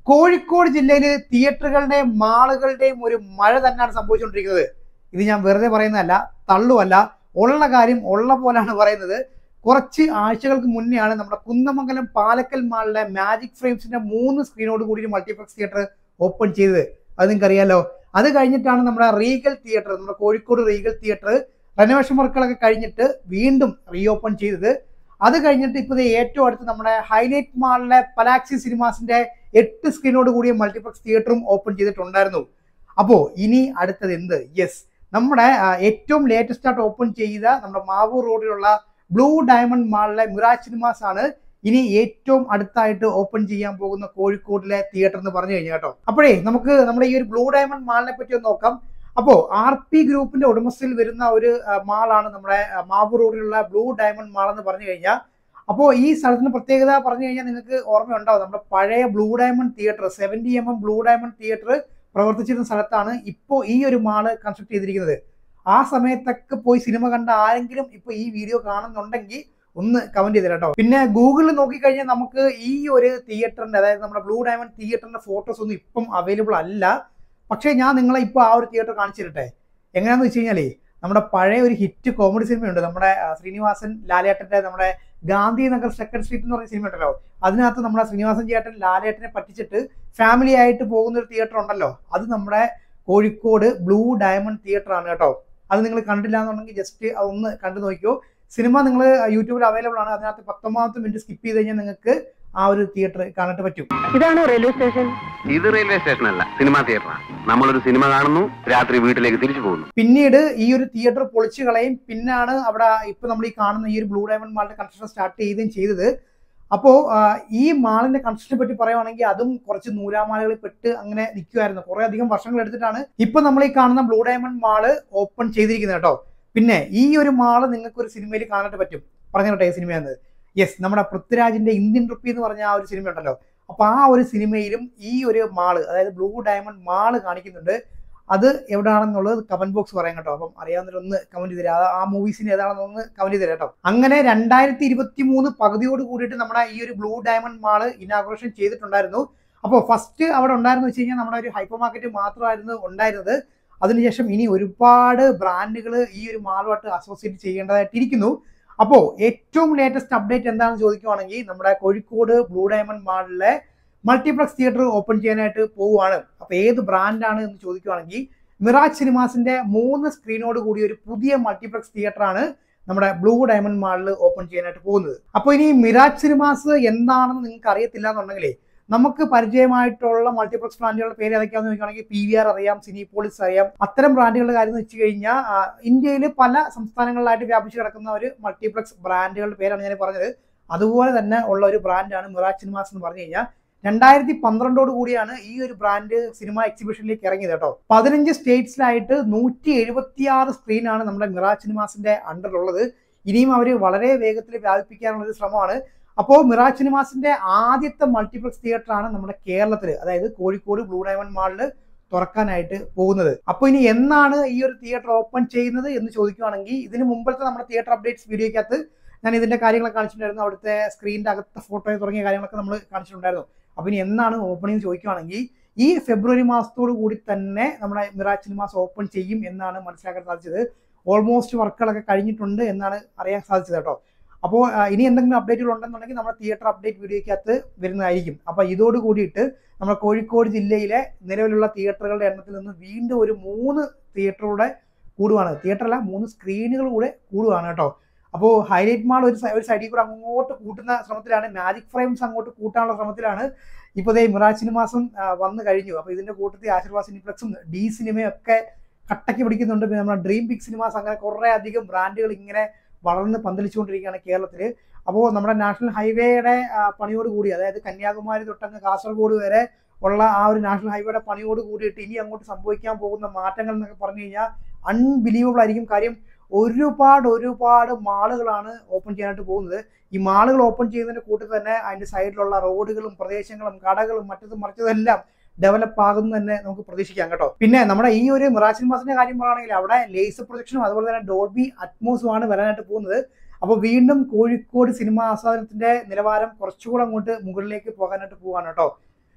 കോഴിക്കോട് ജില്ലയിൽ തിയേറ്ററുകളുടെയും മാളുകളുടെയും ഒരു മഴ തന്നെയാണ് സംഭവിച്ചുകൊണ്ടിരിക്കുന്നത് ഇത് ഞാൻ വെറുതെ പറയുന്നതല്ല തള്ളുമല്ല ഉള്ള കാര്യം ഉള്ള പോലാണ് പറയുന്നത് കുറച്ച് ആഴ്ചകൾക്ക് മുന്നെയാണ് നമ്മുടെ കുന്നമംഗലം പാലക്കൽ മാളിലെ മാജിക് ഫ്രെയിംസിന്റെ മൂന്ന് സ്ക്രീനോട് കൂടി ഒരു മൾട്ടിപ്ലക്സ് തിയേറ്റർ ഓപ്പൺ ചെയ്തത് അത് നിങ്ങൾക്ക് അറിയാലോ അത് കഴിഞ്ഞിട്ടാണ് നമ്മുടെ റീഗൽ തിയേറ്റർ നമ്മുടെ കോഴിക്കോട് റീഗൽ തിയേറ്റർ റെനോവേഷൻ വർക്കുകളൊക്കെ കഴിഞ്ഞിട്ട് വീണ്ടും റീ ഓപ്പൺ ചെയ്തത് അത് കഴിഞ്ഞിട്ട് ഇപ്പോൾ ദേ ഏറ്റവും അടുത്ത് നമ്മുടെ ഹൈലൈറ്റ് മാളിലെ പലാക്സി സിനിമാസിന്റെ എട്ട് സ്ക്രീനോട് കൂടിയ മൾട്ടിപ്ലക്സ് തിയേറ്ററും ഓപ്പൺ ചെയ്തിട്ടുണ്ടായിരുന്നു അപ്പോൾ ഇനി അടുത്തത് എന്ത് യെസ് നമ്മുടെ ആ, ഏറ്റവും ലേറ്റസ്റ്റ് ആയിട്ട് ഓപ്പൺ ചെയ്ത നമ്മുടെ മാവൂർ റോഡിലുള്ള ബ്ലൂ ഡയമണ്ട് മാളിലെ മിറാജ് സിനിമാസ് ആണ് ഇനി ഏറ്റവും അടുത്തായിട്ട് ഓപ്പൺ ചെയ്യാൻ പോകുന്ന കോഴിക്കോടിലെ തിയേറ്റർ എന്ന് പറഞ്ഞു കഴിഞ്ഞാൽ കേട്ടോ അപ്പോഴേ നമുക്ക് നമ്മുടെ ഈ ഒരു ബ്ലൂ ഡയമണ്ട് മാളിനെ പറ്റി ഒന്ന് നോക്കാം അപ്പോ ആർ പി ഗ്രൂപ്പിന്റെ ഉടമസ്ഥയിൽ വരുന്ന ഒരു ആ, മാളാണ് നമ്മുടെ ആ, മാവൂർ റോഡിലുള്ള ബ്ലൂ ഡയമണ്ട് മാൾ എന്ന് പറഞ്ഞു കഴിഞ്ഞാൽ അപ്പോൾ ഈ സ്ഥലത്തിന് പ്രത്യേകത പറഞ്ഞു കഴിഞ്ഞാൽ നിങ്ങൾക്ക് ഓർമ്മയുണ്ടാവും നമ്മുടെ പഴയ blue diamond theatre seventy M M blue diamond theatre പ്രവർത്തിച്ചിരുന്ന സ്ഥലത്താണ് ഇപ്പോൾ ഈ ഒരു മാള് കൺസ്ട്രക്ട് ചെയ്തിരിക്കുന്നത് ആ സമയത്തൊക്കെ പോയി സിനിമ കണ്ട ആരെങ്കിലും ഇപ്പോൾ ഈ വീഡിയോ കാണുന്നുണ്ടെങ്കിൽ ഒന്ന് കമന്റ് ചെയ്ത് കേട്ടോ പിന്നെ ഗൂഗിളിൽ നോക്കിക്കഴിഞ്ഞാൽ നമുക്ക് ഈ ഒരു തിയേറ്ററിന്റെ അതായത് നമ്മുടെ ബ്ലൂ ഡയമണ്ട് തിയേറ്ററിന്റെ ഫോട്ടോസ് ഒന്നും ഇപ്പം അവൈലബിൾ അല്ല പക്ഷേ ഞാൻ നിങ്ങളെ ഇപ്പോൾ ആ ഒരു തിയേറ്റർ കാണിച്ചു തരട്ടെ എങ്ങനെയാന്ന് വെച്ച് കഴിഞ്ഞാലേ നമ്മുടെ പഴയ ഒരു ഹിറ്റ് കോമഡി സിനിമയുണ്ട് നമ്മുടെ ആ, ശ്രീനിവാസൻ ലാലേട്ടന്റെ നമ്മുടെ ഗാന്ധി നഗർ സെക്കൻഡ് സ്ട്രീറ്റ് എന്ന് പറയുന്ന സിനിമ ഉണ്ടല്ലോ അതിനകത്ത് നമ്മുടെ ശ്രീനിവാസൻ ചേട്ടൻ ലാലേട്ടനെ പറ്റിച്ചിട്ട് ഫാമിലി ആയിട്ട് പോകുന്ന ഒരു തിയേറ്റർ ഉണ്ടല്ലോ അത് നമ്മുടെ കോഴിക്കോട് ബ്ലൂ ഡയമണ്ട് തിയേറ്റർ ആണ് കേട്ടോ അത് നിങ്ങൾ കണ്ടില്ല എന്നുണ്ടെങ്കിൽ ജസ്റ്റ് അതൊന്ന് കണ്ടു നോക്കിയോ സിനിമ നിങ്ങൾ യൂട്യൂബിൽ അവൈലബിൾ ആണ് അതിനകത്ത് പത്തൊമ്പതാമത്തെ മിനിറ്റ് സ്കിപ്പ് ചെയ്ത് കഴിഞ്ഞാൽ നിങ്ങൾക്ക് ആ ഒരു തിയേറ്റർ കാണാനായിട്ട് പറ്റും ഇതാണോ റെയിൽവേ സ്റ്റേഷൻ ഇത് റെയിൽവേ സ്റ്റേഷൻ അല്ല സിനിമാ തിയേറ്ററാണ് നമ്മളൊരു സിനിമ കാണുന്നു രാത്രി വീട്ടിലേക്ക് തിരിച്ചു പോകുന്നു പിന്നീട് ഈ ഒരു തിയേറ്റർ പൊളിച്ചു കളയും പിന്നാണ് അവിടെ ഇപ്പൊ നമ്മൾ ഈ കാണുന്ന ഈ ഒരു ബ്ലൂ ഡയമണ്ട് മാളിന്റെ കൺസ്ട്രക്ഷൻ സ്റ്റാർട്ട് ചെയ്യുകയും ചെയ്തത് അപ്പോൾ ഈ മാളിന്റെ കൺസ്ട്രക്ഷനെ പറ്റി പറയുവാണെങ്കിൽ അതും കുറച്ച് നൂലാമാലകളിൽ പെട്ട് അങ്ങനെ നിൽക്കുമായിരുന്നു കുറെ അധികം വർഷങ്ങൾ എടുത്തിട്ടാണ് ഇപ്പൊ നമ്മൾ ഈ കാണുന്ന ബ്ലൂ ഡയമണ്ട് മാള് ഓപ്പൺ ചെയ്തിരിക്കുന്നത് കേട്ടോ പിന്നെ ഈ ഒരു മാള് നിങ്ങൾക്ക് ഒരു സിനിമയിൽ കാണാനായിട്ട് പറ്റും പറഞ്ഞു കേട്ടോ ഈ സിനിമയെന്ന് യെസ് നമ്മുടെ പൃഥ്വിരാജിന്റെ ഇന്ത്യൻ റുപ്പി എന്ന് പറഞ്ഞ ആ ഒരു സിനിമ ഉണ്ടല്ലോ അപ്പൊ ആ ഒരു സിനിമയിലും ഈ ഒരു മാള് അതായത് ബ്ലൂ ഡയമണ്ട് മാള് കാണിക്കുന്നുണ്ട് അത് എവിടെയാണെന്നുള്ളത് കമന്റ് ബോക്സ് പറയാം കേട്ടോ അപ്പം അറിയാവുന്നവരൊന്ന് കമന്റ് ചെയ്ത് തരാം ആ മൂവീസിന് ഏതാണെന്നൊന്ന് കമന്റ് ചെയ്ത് തരാം കേട്ടോ അങ്ങനെ രണ്ടായിരത്തി ഇരുപത്തി മൂന്ന് പകുതിയോട് കൂടിയിട്ട് നമ്മുടെ ഈ ഒരു ബ്ലൂ ഡയമണ്ട് മാള് ഇനാഗുറേഷൻ ചെയ്തിട്ടുണ്ടായിരുന്നു അപ്പോൾ ഫസ്റ്റ് അവിടെ ഉണ്ടായിരുന്നു വെച്ച് കഴിഞ്ഞാൽ നമ്മുടെ ഒരു ഹൈപ്പർ മാർക്കറ്റ് മാത്രമായിരുന്നു ഉണ്ടായിരുന്നത് അതിനുശേഷം ഇനി ഒരുപാട് ബ്രാൻഡുകൾ ഈ ഒരു മാളുമായിട്ട് അസോസിയേറ്റ് ചെയ്യേണ്ടതായിട്ടിരിക്കുന്നു അപ്പോൾ ഏറ്റവും ലേറ്റസ്റ്റ് അപ്ഡേറ്റ് എന്താണെന്ന് ചോദിക്കുവാണെങ്കിൽ നമ്മുടെ കോഴിക്കോട് ബ്ലൂ ഡയമണ്ട് മാളിലെ മൾട്ടിപ്ലക്സ് തിയേറ്റർ ഓപ്പൺ ചെയ്യാനായിട്ട് പോവുകയാണ് അപ്പോൾ ഏത് ബ്രാൻഡാണ് എന്ന് ചോദിക്കുവാണെങ്കിൽ മിറാജ് സിനിമാസിന്റെ മൂന്ന് സ്ക്രീനോട് കൂടി ഒരു പുതിയ മൾട്ടിപ്ലക്സ് തിയേറ്റർ ആണ് നമ്മുടെ ബ്ലൂ ഡയമണ്ട് മാളിൽ ഓപ്പൺ ചെയ്യാനായിട്ട് പോകുന്നത് അപ്പോൾ ഇനി മിറാജ് സിനിമാസ് എന്താണെന്ന് നിങ്ങൾക്ക് അറിയത്തില്ല എന്നുണ്ടെങ്കിലേ നമുക്ക് പരിചയമായിട്ടുള്ള മൾട്ടിപ്ലക്സ് ബ്രാൻഡുകളുടെ പേര് ഏതൊക്കെയാണെന്ന് ചോദിക്കുകയാണെങ്കിൽ പി വി ആർ അറിയാം സിനിപോളിസ് അറിയാം അത്തരം ബ്രാൻഡുകളുടെ കാര്യം എന്ന് വെച്ച് കഴിഞ്ഞാൽ ഇന്ത്യയിൽ പല സംസ്ഥാനങ്ങളിലായിട്ട് വ്യാപിച്ചു കിടക്കുന്ന ഒരു മൾട്ടിപ്ലക്സ് ബ്രാൻഡുകളുടെ പേരാണ് ഞാൻ പറഞ്ഞത് അതുപോലെ തന്നെ ഉള്ള ഒരു ബ്രാൻഡാണ് മിറാജ് സിനിമാസ് എന്ന് പറഞ്ഞു കഴിഞ്ഞാൽ രണ്ടായിരത്തി പന്ത്രണ്ടോട് കൂടിയാണ് ഈ ഒരു ബ്രാൻഡ് സിനിമ എക്സിബിഷനിലേക്ക് ഇറങ്ങിയത് കേട്ടോ പതിനഞ്ച് സ്റ്റേറ്റ്സിലായിട്ട് നൂറ്റി എഴുപത്തിയാറ് സ്ക്രീനാണ് നമ്മുടെ മിറാജ് സിനിമാസിന്റെ അണ്ടറിലുള്ളത് ഇനിയും അവർ വളരെ വേഗത്തിൽ വ്യാപിപ്പിക്കാനുള്ള ഒരു ശ്രമമാണ് അപ്പോൾ മിറാജ് സിനിമാസിന്റെ ആദ്യത്തെ മൾട്ടിപ്ലക്സ് തിയേറ്റർ ആണ് നമ്മുടെ കേരളത്തിൽ അതായത് കോഴിക്കോട് ബ്ലൂ ഡയമണ്ട് മാളിൽ തുറക്കാനായിട്ട് പോകുന്നത് അപ്പോൾ ഇനി എന്നാണ് ഈ ഒരു തിയേറ്റർ ഓപ്പൺ ചെയ്യുന്നത് എന്ന് ചോദിക്കുകയാണെങ്കിൽ ഇതിന് മുമ്പത്തെ നമ്മുടെ തിയേറ്റർ അപ്ഡേറ്റ്സ് വീഡിയോയ്ക്കകത്ത് ഞാൻ ഇതിന്റെ കാര്യങ്ങളൊക്കെ കാണിച്ചിട്ടുണ്ടായിരുന്നു അവിടുത്തെ സ്ക്രീനിന്റെ അകത്തെ ഫോട്ടോ തുടങ്ങിയ കാര്യങ്ങളൊക്കെ നമ്മൾ കാണിച്ചിട്ടുണ്ടായിരുന്നു അപ്പോൾ ഇനി എന്നാണ് ഓപ്പണിംഗ് ചോദിക്കുകയാണെങ്കിൽ ഈ ഫെബ്രുവരി മാസത്തോടു കൂടി തന്നെ നമ്മുടെ മിറാജ് സിനിമാസ് ഓപ്പൺ ചെയ്യും എന്നാണ് മനസ്സിലാക്കാൻ സാധിച്ചത് ഓൾമോസ്റ്റ് വർക്കുകളൊക്കെ കഴിഞ്ഞിട്ടുണ്ട് എന്നാണ് അറിയാൻ സാധിച്ചത് കേട്ടോ അപ്പോൾ ആ, ഇനി എന്തെങ്കിലും അപ്ഡേറ്റുകൾ ഉണ്ടെന്നുണ്ടെങ്കിൽ നമ്മുടെ തിയേറ്റർ അപ്ഡേറ്റ് വീഡിയോയ്ക്കകത്ത് വരുന്നതായിരിക്കും അപ്പോൾ ഇതോട് കൂടിയിട്ട് നമ്മുടെ കോഴിക്കോട് ജില്ലയിലെ നിലവിലുള്ള തിയേറ്ററുകളുടെ എണ്ണത്തിൽ നിന്ന് വീണ്ടും ഒരു മൂന്ന് തിയേറ്ററുടെ കൂടുവാണ് തിയേറ്റർ അല്ല മൂന്ന് സ്ക്രീനുകൾ കൂടെ കൂടുവാണ് കേട്ടോ അപ്പോൾ ഹൈലൈറ്റ് മാൾ ഒരു സൈ- ഒരു സൈഡിൽ കൂടെ അങ്ങോട്ട് കൂട്ടുന്ന ശ്രമത്തിലാണ് മാജിക് ഫ്രെയിംസ് അങ്ങോട്ട് കൂട്ടാനുള്ള ശ്രമത്തിലാണ് ഇപ്പോൾ ദേ മിറാജ് സിനിമാസും ആ, വന്നു കഴിഞ്ഞു അപ്പോൾ ഇതിന്റെ കൂട്ടത്തിൽ ആശീർവാദ് സിനിപ്ലക്സും ഡി സിനിമയും ഒക്കെ കട്ടയ്ക്ക് പിടിക്കുന്നുണ്ട് പിന്നെ നമ്മുടെ ഡ്രീം ബിഗ് സിനിമാസ് അങ്ങനെ കുറേ അധികം ബ്രാൻഡുകൾ ഇങ്ങനെ വളർന്ന് പന്തലിച്ചുകൊണ്ടിരിക്കുകയാണ് കേരളത്തിൽ അപ്പോൾ നമ്മുടെ നാഷണൽ ഹൈവേയുടെ ആ, പണിയോട് കൂടി അതായത് കന്യാകുമാരി തൊട്ടങ്ങ് കാസർഗോഡ് വരെ ഉള്ള ആ ഒരു നാഷണൽ ഹൈവേയുടെ പണിയോട് കൂടിയിട്ട് ഇനി അങ്ങോട്ട് സംഭവിക്കാൻ പോകുന്ന മാറ്റങ്ങൾ എന്നൊക്കെ പറഞ്ഞു കഴിഞ്ഞാൽ അൺബിലീവബിൾ ആയിരിക്കും കാര്യം ഒരുപാട് ഒരുപാട് മാളുകളാണ് ഓപ്പൺ ചെയ്യാനായിട്ട് പോകുന്നത് ഈ മാളുകൾ ഓപ്പൺ ചെയ്യുന്നതിന്റെ കൂട്ടത്തിൽ തന്നെ അതിന്റെ സൈഡിലുള്ള റോഡുകളും പ്രദേശങ്ങളും കടകളും മറ്റതും മറിച്ചതും എല്ലാം ഡെവലപ്പ് ആകുന്നു തന്നെ നമുക്ക് പ്രതീക്ഷിക്കാം കേട്ടോ പിന്നെ നമ്മുടെ ഈ ഒരു മിറാജ് സിനിമാസിന്റെ കാര്യം പറയുകയാണെങ്കിൽ അവിടെ ലേസർ പ്രൊജക്ഷനും അതുപോലെ തന്നെ ഡോൾബി അറ്റ്മോസും ആണ് വരാനായിട്ട് പോകുന്നത് അപ്പോൾ വീണ്ടും കോഴിക്കോട് സിനിമാ ആസ്വാദനത്തിന്റെ നിലവാരം കുറച്ചുകൂടെ അങ്ങോട്ട് മുകളിലേക്ക് പോകാനായിട്ട് പോവാണ് കേട്ടോ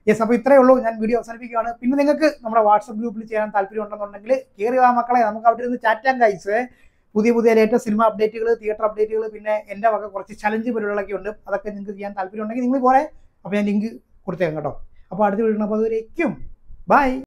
യെസ് അപ്പോൾ ഇത്രയേ ഉള്ളൂ ഞാൻ വീഡിയോ അവസാനിപ്പിക്കുകയാണ് പിന്നെ നിങ്ങൾക്ക് നമ്മുടെ വാട്സപ്പ് ഗ്രൂപ്പിൽ ചെയ്യാൻ താല്പര്യം ഉണ്ടെന്നുണ്ടെങ്കിൽ കയറി വാ മക്കളെ നമുക്ക് അവിടെ ഇരുന്ന് ചാറ്റാൻ കഴിച്ച് പുതിയ പുതിയ ലേറ്റസ്റ്റ് സിനിമ അപ്ഡേറ്റുകൾ തിയേറ്റർ അപ്ഡേറ്റുകൾ പിന്നെ എൻ്റെ വക കുറച്ച് ചലഞ്ച് പരിപാടികളൊക്കെ ഉണ്ട് അതൊക്കെ നിങ്ങൾക്ക് ചെയ്യാൻ താല്പര്യം ഉണ്ടെങ്കിൽ നിങ്ങൾ പോരെ അപ്പോൾ ഞാൻ ലിങ്ക് കൊടുത്തേക്കാം കേട്ടോ അപ്പോൾ അടുത്ത വീഡിയോ അപ്പോൾ അതുവരേക്കും ബൈ